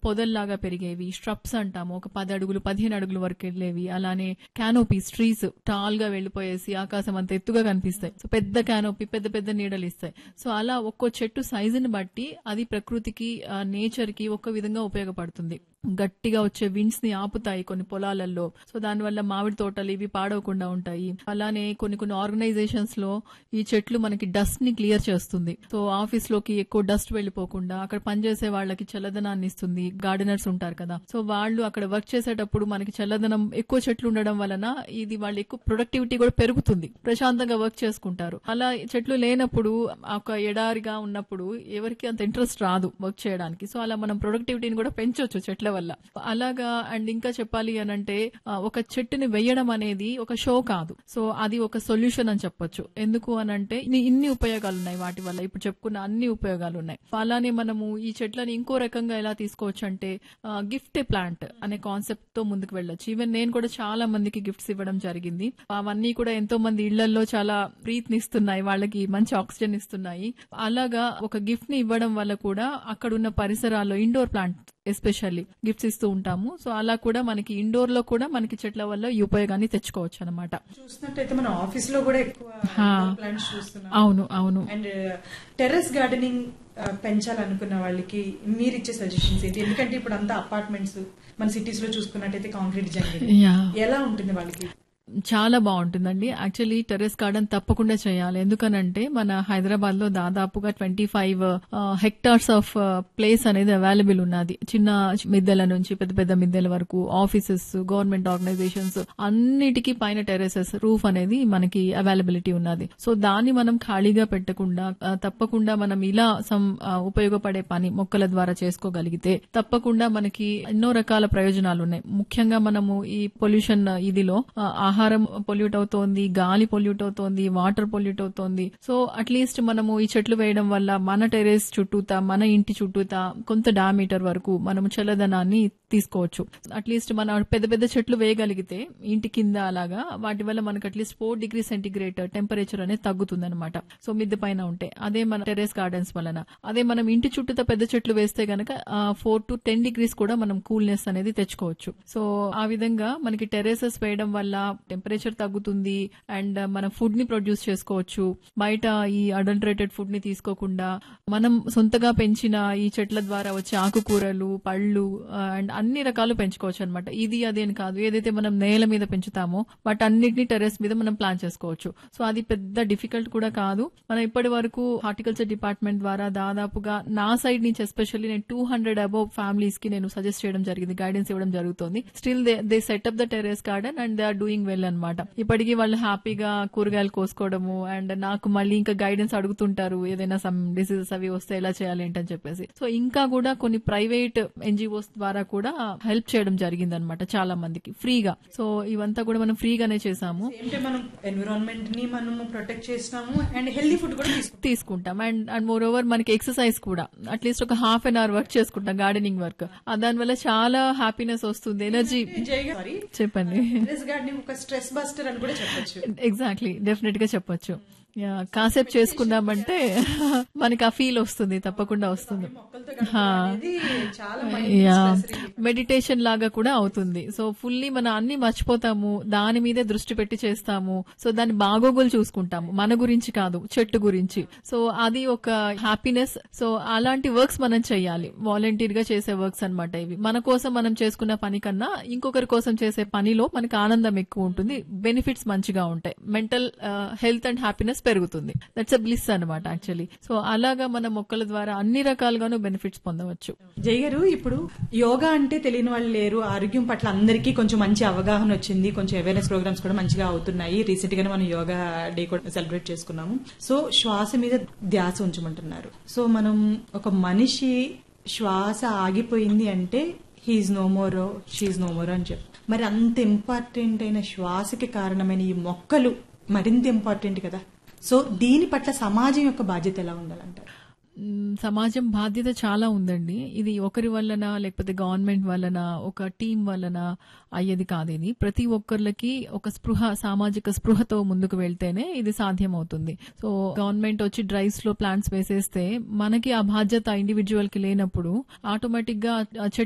పొదల్లాగా పెరిగేవి స్ట్రప్స్ అంటాము ఒక పది అడుగులు పదిహేను అడుగుల వరకు వెళ్ళేవి అలానే క్యానోపీస్ ట్రీస్ టాల్ గా వెళ్ళిపోయేసి ఆకాశం అంత ఎత్తుగా కనిపిస్తాయి సో పెద్ద క్యానోపీ పెద్ద పెద్ద నీడలు ఇస్తాయి సో అలా ఒక్కో చెట్టు సైజుని బట్టి అది ప్రకృతికి నేచర్ కి ఒక విధంగా ఉపయోగపడుతుంది గట్టిగా వచ్చే విండ్స్ ని ఆపుతాయి కొన్ని పొలాలలో సో దానివల్ల మామిడి తోటలు ఇవి పాడవకుండా ఉంటాయి అలానే కొన్ని కొన్ని ఆర్గనైజేషన్స్ లో ఈ చెట్లు మనకి డస్ట్ ని క్లియర్ చేస్తుంది సో ఆఫీస్ లోకి ఎక్కువ డస్ట్ వెళ్ళిపోకుండా అక్కడ పనిచేసే వాళ్ళకి చల్లదనాన్ని ఇస్తుంది గార్డెనర్స్ ఉంటారు కదా సో వాళ్ళు అక్కడ వర్క్ చేసేటప్పుడు మనకి చల్లదనం ఎక్కువ చెట్లు ఉండడం వలన ఇది వాళ్ళు ఎక్కువ ప్రొడక్టివిటీ కూడా పెరుగుతుంది ప్రశాంతంగా వర్క్ చేసుకుంటారు అలా చెట్లు లేనప్పుడు ఒక ఎడారిగా ఉన్నప్పుడు ఎవరికి అంత ఇంట్రెస్ట్ రాదు వర్క్ చేయడానికి సో అలా మనం ప్రొడక్టివిటీని కూడా పెంచొచ్చు చెట్ల వల్ల అలాగా అండ్ ఇంకా చెప్పాలి అని అంటే ఆ, ఒక చెట్టుని వెయ్యడం అనేది ఒక షో కాదు సో అది ఒక సొల్యూషన్ అని చెప్పొచ్చు ఎందుకు అని అంటే ఇన్ని- ఇన్ని ఉపయోగాలు ఉన్నాయి వాటి వల్ల ఇప్పుడు చెప్పుకున్న అన్ని ఉపయోగాలు ఉన్నాయి అలానే మనము ఈ చెట్లని ఇంకో రకంగా ఎలా తీసుకోవచ్చు అంటే గిఫ్ట్ ప్లాంట్ అనే కాన్సెప్ట్ తో ముందుకు వెళ్ళొచ్చు ఈవెన్ నేను కూడా చాలా మందికి గిఫ్ట్స్ ఇవ్వడం జరిగింది అవన్నీ కూడా ఎంతో మంది ఇళ్లలో చాలా ప్రీతినిస్తున్నాయి వాళ్ళకి మంచి ఆక్సిజన్ ఇస్తున్నాయి అలాగా ఒక గిఫ్ట్ ని ఇవ్వడం వల్ల కూడా అక్కడున్న పరిసరాల్లో ఇండోర్ ప్లాంట్ ఎస్పెషల్లీ గిఫ్ట్స్ ఇస్తూ ఉంటాము సో అలా కూడా మనకి ఇండోర్ లో కూడా మనకి చెట్ల వల్ల ఈ ఉపయోగాన్ని తెచ్చుకోవచ్చు అనమాట చూసినట్టయితే మన ఆఫీస్ లో కూడా ఎక్కువ హా. ప్లాంట్స్ చూస్తున్నాం అవును అవును అండ్ టెర్రస్ గార్డెనింగ్ పెంచాలనుకున్న వాళ్ళకి మీరు ఇచ్చే సజెషన్స్ ఏంటి ఎందుకంటే ఇప్పుడు అంతా అపార్ట్మెంట్స్ మన సిటీస్ లో చూసుకున్నట్టయితే కాంక్రీట్ జంగిల్ యా ఎలా ఉంటుంది వాళ్ళకి చాలా బాగుంటుందండి యాక్చువల్లీ టెర్రస్ గార్డెన్ తప్పకుండా చేయాలి ఎందుకనంటే మన హైదరాబాద్ లో దాదాపుగా twenty five hectares of place అనేది అవైలబుల్ ఉన్నది చిన్న మిద్దెల నుంచి పెద్ద పెద్ద మిద్దెల వరకు ఆఫీసెస్ గవర్నమెంట్ ఆర్గనైజేషన్స్ అన్నిటికీ పైన టెర్రసెస్ రూఫ్ అనేది మనకి అవైలబిలిటీ ఉన్నది సో దాన్ని మనం ఖాళీగా పెట్టకుండా ఆ, తప్పకుండా మనం ఇలా సమ్ ఆ, ఉపయోగపడే పని మొక్కల ద్వారా చేసుకోగలిగితే తప్పకుండా మనకి ఎన్నో రకాల ప్రయోజనాలు ఉన్నాయి ముఖ్యంగా మనము ఈ పొల్యూషన్ ఇదిలో ఆ, ఆహారం పొల్యూట్ అవుతోంది గాలి పొల్యూట్ అవుతోంది వాటర్ పొల్యూట్ అవుతోంది సో అట్లీస్ట్ మనము ఈ చెట్లు వేయడం వల్ల మన టెరెస్ చుట్టూతా మన ఇంటి చుట్టూతా కొంత డయామీటర్ వరకు మనము చల్లదనాన్ని తీసుకోవచ్చు అట్లీస్ట్ మన పెద్ద పెద్ద చెట్లు వేయగలిగితే ఇంటి కింద అలాగా వాటి వల్ల మనకు at least four degree centigrade temperature అనేది తగ్గుతుంది అనమాట సో మిద్దె పైన ఉంటే అదే మన టెరెస్ గార్డెన్స్ వలన అదే మనం ఇంటి చుట్టూతా పెద్ద చెట్లు వేస్తే గనక ఫోర్ టు టెన్ డిగ్రీస్ కూడా మనం కూల్నెస్ అనేది తెచ్చుకోవచ్చు సో ఆ విధంగా మనకి టెరెసెస్ వేయడం వల్ల టెంపరేచర్ తగ్గుతుంది అండ్ మన ఫుడ్ ని ప్రొడ్యూస్ చేసుకోవచ్చు బయట ఈ అడల్టరేటెడ్ ఫుడ్ ని తీసుకోకుండా మనం సొంతగా పెంచిన ఈ చెట్ల ద్వారా వచ్చే ఆకుకూరలు పళ్ళు అండ్ అన్ని రకాలు పెంచుకోవచ్చు అనమాట ఇది అది అని కాదు ఏదైతే మనం నేల మీద పెంచుతామో వాటన్నిటిని టెరెస్ మీద మనం ప్లాన్ చేసుకోవచ్చు సో అది పెద్ద డిఫికల్ట్ కూడా కాదు మనం ఇప్పటి వరకు హార్టికల్చర్ డిపార్ట్మెంట్ ద్వారా దాదాపుగా నా సైడ్ నుంచి ఎస్పెషల్లీ నేను టూ హండ్రెడ్ అబౌవ్ ఫ్యామిలీస్ కి నేను సజెస్ట్ చేయడం జరిగింది గైడెన్స్ ఇవ్వడం జరుగుతుంది still they they set up the terrace garden and they are doing well అనమాట ఇప్పటికీ వాళ్ళు హ్యాపీగా కూరగాయలు కోసుకోవడము అండ్ నాకు మళ్ళీ ఇంకా గైడెన్స్ అడుగుతుంటారు ఏదైనా సమ్ డిసీజెస్ అవి వస్తే ఎలా చేయాలి ఏంటని చెప్పేసి సో ఇంకా కూడా కొన్ని ప్రైవేట్ ఎన్జిఓస్ ద్వారా కూడా హెల్ప్ చేయడం జరిగింది అనమాట చాలా మందికి ఫ్రీగా సో ఇవంతా కూడా మనం ఫ్రీగానే చేసాము ఏంటంటే మనం ఎన్విరాన్మెంట్ ని మనము ప్రొటెక్ట్ చేసినాము అండ్ హెల్దీ ఫుడ్ కూడా తీసుకుంటాం తీసుకుంటాం అండ్ అండ్ మోర్ ఓవర్ మనకి ఎక్సర్సైజ్ కూడా అట్లీస్ట్ ఒక హాఫ్ అన్ అవర్ వర్క్ చేసుకుంటాం గార్డెనింగ్ వర్క్ దానివల్ల చాలా హ్యాపీనెస్ వస్తుంది ఎనర్జీ సారీ చెప్పండి టెర్రస్ గార్డెనింగ్ ఒక స్ట్రెస్ బస్టర్ అని కూడా చెప్పొచ్చు ఎగ్జాక్ట్లీ డెఫినెట్ గా చెప్పొచ్చు యా, కాసేపు చేసుకున్నామంటే మనకి ఆ ఫీల్ వస్తుంది తప్పకుండా వస్తుంది మొక్కలతో హా. అనేది చాలా యా stress relief. మెడిటేషన్ లాగా కూడా అవుతుంది సో ఫుల్లీ మనం అన్ని మర్చిపోతాము దాని మీదే దృష్టి పెట్టి చేస్తాము సో దాని బాగోగులు చూసుకుంటాము మన గురించి కాదు చెట్టు గురించి సో అది ఒక హ్యాపీనెస్ సో అలాంటి వర్క్స్ మనం చేయాలి వాలంటీర్ గా చేసే వర్క్స్ అన్నమాట ఇవి మన కోసం మనం చేసుకున్న పని కన్నా ఇంకొకరి కోసం చేసే పనిలో మనకి ఆనందం ఎక్కువ ఉంటుంది బెనిఫిట్స్ మంచిగా ఉంటాయి మెంటల్ హెల్త్ అండ్ హ్యాపీనెస్ పెరుగుతుంది దట్స్ అ బ్లిస్ అనమాట యాక్చువల్లీ సో అలాగా మన మొక్కల ద్వారా అన్ని రకాలుగాను బెనిఫిట్స్ పొందవచ్చు జై గారు ఇప్పుడు యోగా అంటే తెలియని వాళ్ళు లేరు ఆరోగ్యం పట్ల అందరికీ కొంచెం మంచి అవగాహన వచ్చింది కొంచెం అవేర్నెస్ ప్రోగ్రామ్స్ కూడా మంచిగా అవుతున్నాయి రీసెంట్ గానే మనం యోగా డే కూడా సెలబ్రేట్ చేసుకున్నాము సో శ్వాస మీద ధ్యాస ఉంచమంటున్నారు సో మనం ఒక మనిషి శ్వాస ఆగిపోయింది అంటే he is no more she is no more అని చెప్పి మరి అంత ఇంపార్టెంట్ అయిన శ్వాసకి కారణమైన ఈ మొక్కలు మరింత ఇంపార్టెంట్ కదా సో దీని పట్ల సమాజం యొక్క బాధ్యత ఎలా ఉండాలంటారు మ్, సమాజం బాధ్యత చాలా ఉందండి ఇది ఒకరి వల్లన లేకపోతే గవర్నమెంట్ వలన ఒక టీం వలన అయ్యేది కాదు ఇది ప్రతి ఒక్కరికి ఒక స్పృహ సామాజిక స్పృహతో ముందుకు వెళ్తేనే ఇది సాధ్యం అవుతుంది సో గవర్నమెంట్ వచ్చి డ్రైవ్స్ లో ప్లాంట్స్ వేసేస్తే మనకి ఆ బాధ్యత ఇండివిజువల్ కి లేనప్పుడు ఆటోమేటిక్ గా ఆ చెట్టు